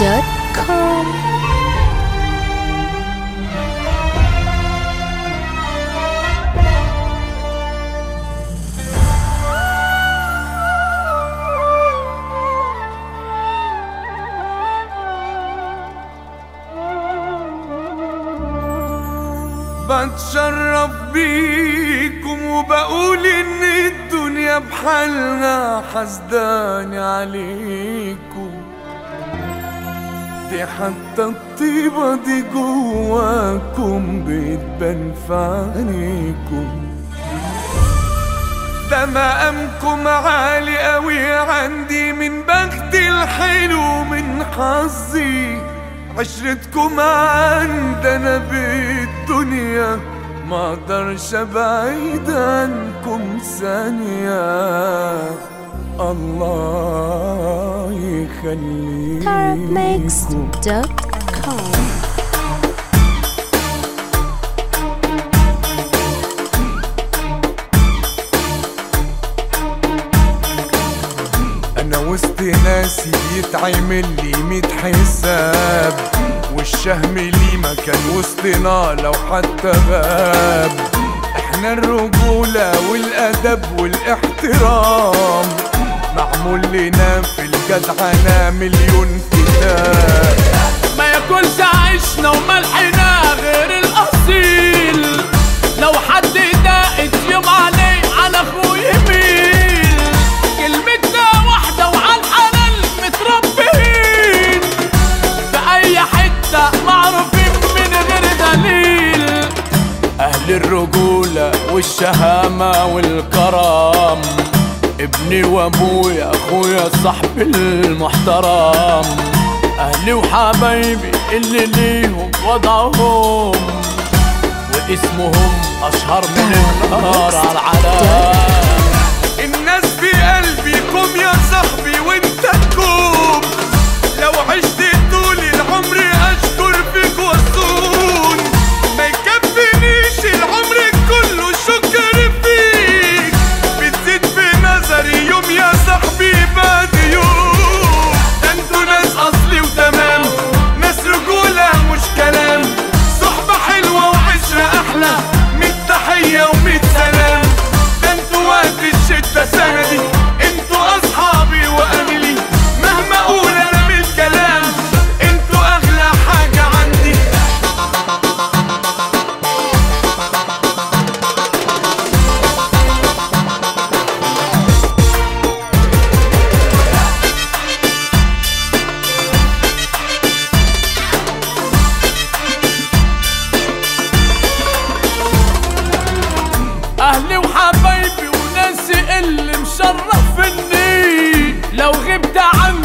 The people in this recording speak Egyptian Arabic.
arabmix.com بتشرف بيكم وبقول ان الدنيا بحالها حسداني عليكم دي حتى الطيبة دي جواكم بتبان في عينيكم ده مقامكم عالي قوي عندي من بختي الحلو من حظي عشرتكم عندنا بالدنيا ما اقدرش ابعد عنكم ثانية الله يخليكم arabmix.com انا وسط ناسي يتعمل لي ميت حساب والشهم لي مكان وسطنا لو حتى غاب احنا الرجولة والادب والاحترام معمول لنا في الجدعنة مليون كتاب ما ياكلش عيشنا وملحنا غير الاصيل لو حد داقت يوم عليه على اخوه يميل كلمتنا واحدة وعلى الحلال متربيين في اي حتة معروفين من غير دليل اهل الرجولة والشهامة والكرم ابني وابويا اخويا صاحبي المحترم اهلي وحبايبي اللي ليهم وضعهم واسمهم اشهر من النار على العالم الناس في قلبي قوم يا صاحبي وانت تكوم لو عشت طول العمر اشكر فيك واصون ما يكفينيش العمر كله شكر فيك بتزيد في نظري يوم يا صاحبي بعد يوم ده انتوا ناس اصلي وتمام ناس رجولة مش كلام صحبة حلوة وعشرة احلى ميت تحية وميت سلام ده انتوا وقت الشدة سندي انتوا اصحابي واهلي مهما اقول انا من الكلام انتوا اغلى حاجة عندي اهلي وحبايبي وناسي اللي مشرفني لو غبت عني